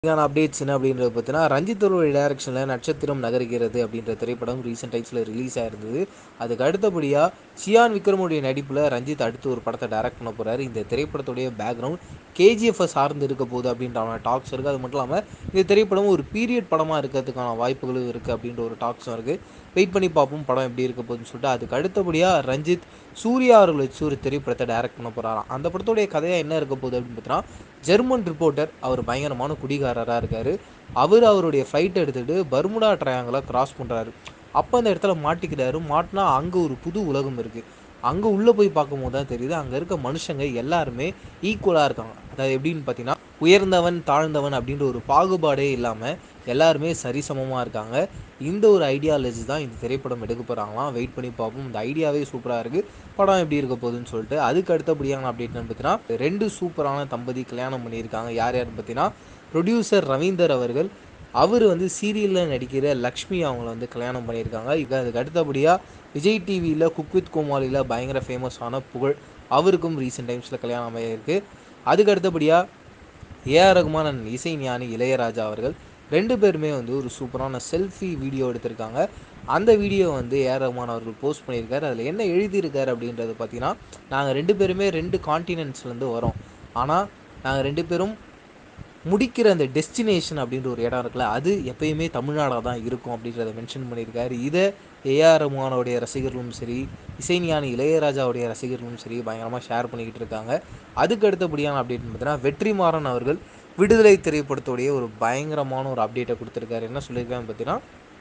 இதுக்கான அப்டேட்ஸ் என்ன அப்படின்றது பார்த்தீங்கன்னா ரஞ்சித் அவருடைய டைரக்ஷனில் நட்சத்திரம் நகர்கிறது அப்படின்ற திரைப்படம் ரீசெண்ட் டைம்ஸில் ரிலீஸ் ஆயிருந்தது அதுக்கு அடுத்தபடியாக சியான் விக்ரமுடைய நடிப்பில் ரஞ்சித் அடுத்து ஒரு படத்தை டைரக்ட் பண்ண போகிறாரு இந்த திரைப்படத்துடைய பேக்ரவுண்ட் கேஜிஎஃப்ஐ சார்ந்து இருக்க போகுது அப்படின்ற டாக்ஸ் இருக்குது அது மட்டும் இல்லாமல் இந்த திரைப்படம் ஒரு பீரியட் படமாக இருக்கிறதுக்கான வாய்ப்புகளும் இருக்குது அப்படின்ற ஒரு டாக்ஸும் இருக்குது வெயிட் பண்ணி பார்ப்போம் படம் எப்படி இருக்க போகுதுன்னு சொல்லிட்டு அதுக்கு அடுத்தபடியாக ரஞ்சித் சூர்யா அவர்கள் வச்சு ஒரு திரைப்படத்தை டைரக்ட் பண்ண போகிறாராம் அந்த படத்துடைய கதையாக என்ன இருக்க போகுது அப்படின்னு பார்த்தீங்கன்னா ஜெர்மன் ரிப்போர்ட்டர் அவர் பயங்கரமான குடிகாரராக இருக்கார் அவர் அவருடைய ஃப்ளைட் எடுத்துகிட்டு பர்முடா ட்ரையாங்கிளை கிராஸ் பண்ணுறாரு அப்போ அந்த இடத்துல மாட்டிக்கிறாரு மாட்டினா அங்கே ஒரு புது உலகம் இருக்குது அங்கே உள்ளே போய் பார்க்கும்போது தான் தெரியுது அங்கே இருக்க மனுஷங்க எல்லாருமே ஈக்குவலாக இருக்காங்க அதாவது எப்படின்னு பார்த்தீங்கன்னா உயர்ந்தவன் தாழ்ந்தவன் அப்படின்ற ஒரு பாகுபாடே இல்லாமல் எல்லாருமே சரிசமமாக இருக்காங்க இந்த ஒரு ஐடியாலஜி தான் இந்த திரைப்படம் எடுக்க போகிறாங்களாம் வெயிட் பண்ணி பார்ப்போம் இந்த ஐடியாவே சூப்பராக இருக்குது படம் எப்படி இருக்க போகுதுன்னு சொல்லிட்டு அதுக்கு அடுத்தபடியான அப்டேட் பார்த்தீங்கன்னா ரெண்டு சூப்பரான தம்பதி கல்யாணம் பண்ணியிருக்காங்க யார் யாருன்னு பார்த்தீங்கன்னா ப்ரொடியூசர் ரவீந்தர் அவர்கள் அவர் வந்து சீரியலில் நடிக்கிற லக்ஷ்மி அவங்கள வந்து கல்யாணம் பண்ணியிருக்காங்க இப்போ அதுக்கு அடுத்தபடியாக விஜய் டிவியில் குக் வித் கோமாளியில் பயங்கர ஃபேமஸான புகழ் அவருக்கும் ரீசெண்ட் டைம்ஸில் கல்யாணம் அமையிருக்கு அதுக்கு அடுத்தபடியாக ஏஆர் ரகுமான் அண்ட் இசை ஞானி இளையராஜா அவர்கள் ரெண்டு பேருமே வந்து ஒரு சூப்பரான செல்ஃபி வீடியோ எடுத்திருக்காங்க அந்த வீடியோ வந்து ஏஆர் ரகுமான் அவர்கள் போஸ்ட் பண்ணியிருக்காரு அதில் என்ன எழுதியிருக்காரு அப்படின்றது பார்த்தீங்கன்னா நாங்கள் ரெண்டு பேருமே ரெண்டு காண்டினென்ட்ஸ்லேருந்து வரோம் ஆனால் நாங்கள் ரெண்டு பேரும் முடிக்கிற அந்த டெஸ்டினேஷன் அப்படின்ற ஒரு இடம் இருக்குல்ல அது எப்பயுமே தமிழ்நாடாக தான் இருக்கும் அப்படின்றத மென்ஷன் பண்ணியிருக்காரு இதை ஏஆர் ரஹ்மானோடைய ரசிகர்களும் சரி இசைஞானி இளையராஜாவுடைய ரசிகர்களும் சரி பயங்கரமாக ஷேர் பண்ணிக்கிட்டு இருக்காங்க அதுக்கு அடுத்தபடியான அப்டேட் பார்த்தீங்கன்னா வெற்றிமாறன் அவர்கள் விடுதலை திரைப்படத்துடைய ஒரு பயங்கரமான ஒரு அப்டேட்டை கொடுத்துருக்காரு என்ன சொல்லியிருக்காங்க பார்த்தீங்கன்னா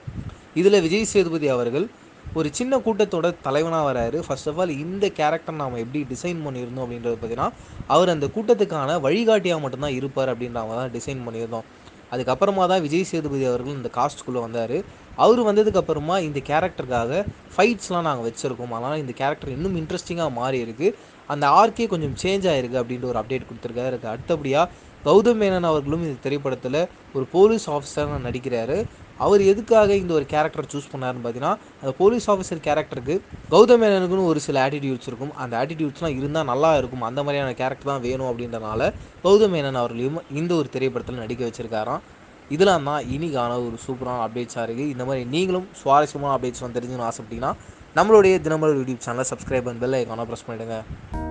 இதில் விஜய் சேதுபதி அவர்கள் ஒரு சின்ன கூட்டத்தோட தலைவனாக வராரு ஃபர்ஸ்ட் ஆஃப் ஆல் இந்த கேரக்டர் நாம் எப்படி டிசைன் பண்ணியிருந்தோம் அப்படின்றது பார்த்தீங்கன்னா அவர் அந்த கூட்டத்துக்கான வழிகாட்டியாக மட்டும்தான் இருப்பார் அப்படின்றவங்க தான் டிசைன் பண்ணியிருந்தோம் அதுக்கப்புறமா தான் விஜய் சேதுபதி அவர்கள் இந்த காஸ்ட்டுக்குள்ளே வந்தார் அவர் வந்ததுக்கப்புறமா இந்த கேரக்டருக்காக ஃபைட்ஸ்லாம் நாங்கள் வச்சுருக்கோம் அதனால் இந்த கேரக்டர் இன்னும் இன்ட்ரெஸ்டிங்காக மாறி இருக்குது அந்த ஆர்க்கே கொஞ்சம் சேஞ்ச் ஆகிருக்கு அப்படின்ற ஒரு அப்டேட் கொடுத்துருக்காரு அதுக்கு அடுத்தபடியாக கௌதம் மேனன் அவர்களும் இந்த திரைப்படத்தில் ஒரு போலீஸ் ஆஃபீஸராக நடிக்கிறாரு அவர் எதுக்காக இந்த ஒரு கேரக்டர் சூஸ் பண்ணாருன்னு பார்த்தீங்கன்னா அந்த போலீஸ் ஆஃபீஸர் கேரக்டருக்கு கௌதம் மேனனுக்குன்னு ஒரு சில ஆட்டிடியூட்ஸ் இருக்கும் அந்த ஆட்டிடியூட்ஸ்லாம் இருந்தால் நல்லா இருக்கும் அந்த மாதிரியான கேரக்டர் தான் வேணும் அப்படின்றனால கௌதம் மேனன் அவர்களையும் இந்த ஒரு திரைப்படத்தில் நடிக்க வச்சிருக்காராம் இதெல்லாம் தான் இனிக்கான ஒரு சூப்பரான அப்டேட்ஸாக இருக்குது இந்த மாதிரி நீங்களும் சுவாரஸ்யமான அப்டேட்ஸ் வந்து தெரிஞ்சுக்கணும்னு ஆசைப்பட்டீங்கன்னா நம்மளுடைய தினமலர் யூடியூப் சேனலை சப்ஸ்கிரைப் பண்ணி பெல் ஐக்கானை ப்ரெஸ் பண்ணிவிடுங்க